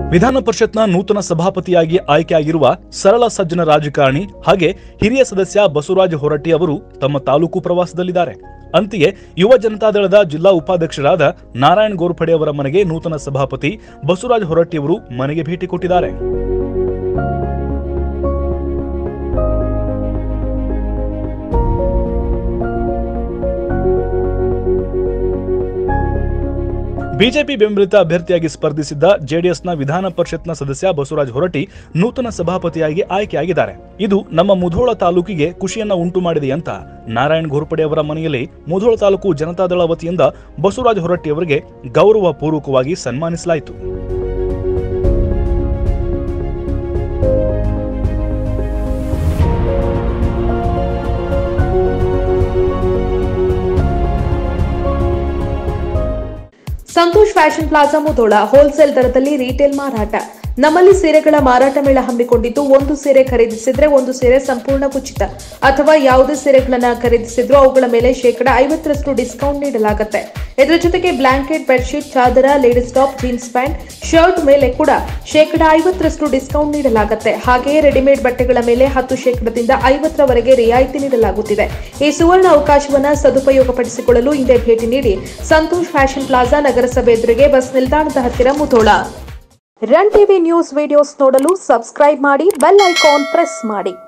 ವಿಧಾನ ಪರಿಷತ್ನ ನೂತನ ಸಭಾಪತಿಯಾಗಿ ಆಯ್ಕೆಯಾಗಿರುವ ಸರಳ ಸಜ್ಜನ ರಾಜಕಾರಣಿ ಹಾಗೆ ಹಿರಿಯ ಸದಸ್ಯ ಬಸವರಾಜ ಹೊರಟ್ಟಿ ಅವರು ತಮ್ಮ ತಾಲೂಕು ಪ್ರವಾಸದಲ್ಲಿದ್ದಾರೆ ಅಂತೆಯೇ ಯುವ ಜನತಾದಳದ ಜಿಲ್ಲಾ ಉಪಾಧ್ಯಕ್ಷರಾದ ನಾರಾಯಣ್ ಗೋರ್ಪಡೆ ಅವರ ಮನೆಗೆ ನೂತನ ಸಭಾಪತಿ ಬಸವರಾಜ ಹೊರಟ್ಟಿ ಅವರು ಮನೆಗೆ ಭೇಟಿ ಕೊಟ್ಟಿದ್ದಾರೆ ಬಿಜೆಪಿ ಬೆಂಬಲಿತ ಅಭ್ಯರ್ಥಿಯಾಗಿ ಸ್ಪರ್ಧಿಸಿದ್ದ ಜೆಡಿಎಸ್ನ ವಿಧಾನ ಪರಿಷತ್ನ ಸದಸ್ಯ ಬಸವರಾಜ ಹೊರಟ್ಟಿ ನೂತನ ಸಭಾಪತಿಯಾಗಿ ಆಯ್ಕೆಯಾಗಿದ್ದಾರೆ ಇದು ನಮ್ಮ ಮುಧೋಳ ತಾಲೂಕಿಗೆ ಖುಷಿಯನ್ನ ಉಂಟು ಮಾಡಿದೆ ಅಂತ ನಾರಾಯಣ್ ಘೋರ್ಪಡೆ ಅವರ ಮನೆಯಲ್ಲಿ ಮುಧೋಳ ತಾಲೂಕು ಜನತಾದಳ ವತಿಯಿಂದ ಬಸವರಾಜ ಹೊರಟ್ಟಿ ಅವರಿಗೆ ಗೌರವ ಪೂರ್ವಕವಾಗಿ ಸನ್ಮಾನಿಸಲಾಯಿತು Santosh fashion plaza Mudhol wholesale ದರದಲ್ಲಿ ರೀಟೇಲ್ ಮಾರಾಟ ನಮ್ಮಲ್ಲಿ ಸೀರೆಗಳ ಮಾರಾಟ ಮೇಳ ಹಮ್ಮಿಕೊಂಡಿದ್ದು ಒಂದು ಸೀರೆ ಖರೀದಿಸಿದ್ರೆ ಒಂದು ಸೀರೆ ಸಂಪೂರ್ಣ ಉಚಿತ ಅಥವಾ ಯಾವುದೇ ಸೀರೆಗಳನ್ನ ಖರೀದಿಸಿದ್ರೂ ಅವುಗಳ ಮೇಲೆ ಶೇಕಡ ಐವತ್ತರಷ್ಟು ಡಿಸ್ಕೌಂಟ್ ನೀಡಲಾಗುತ್ತೆ ಇದರ ಜೊತೆಗೆ ಬ್ಲಾಂಕೆಟ್ ಬೆಡ್ಶೀಟ್ ಚಾದರ ladies top jeans pant shirt ಮೇಲೆ ಕೂಡ ಶೇಕಡ ಐವತ್ತರಷ್ಟು ಡಿಸ್ಕೌಂಟ್ ನೀಡಲಾಗುತ್ತೆ ಹಾಗೆಯೇ ರೆಡಿಮೇಡ್ ಬಟ್ಟೆಗಳ ಮೇಲೆ ಹತ್ತು ಶೇಕಡದಿಂದ ಐವತ್ತರವರೆಗೆ ರಿಯಾಯಿತಿ ನೀಡಲಾಗುತ್ತಿದೆ ಈ ಸುವರ್ಣ ಅವಕಾಶವನ್ನ ಸದುಪಯೋಗಪಡಿಸಿಕೊಳ್ಳಲು ಹಿಂದೆ ಭೇಟಿ ನೀಡಿ ಸಂತೋಷ್ ಫ್ಯಾಷನ್ ಪ್ಲಾಜಾ ನಗರಸಭೆ ಎದುರಿಗೆ ಬಸ್ ನಿಲ್ದಾಣದ ಹತ್ತಿರ Mudhol run TV news videos ನೋಡಲು ಸಬ್ಸ್ಕ್ರೈಬ್ ಮಾಡಿ ಬೆಲ್ ಐಕಾನ್ ಪ್ರೆಸ್ ಮಾಡಿ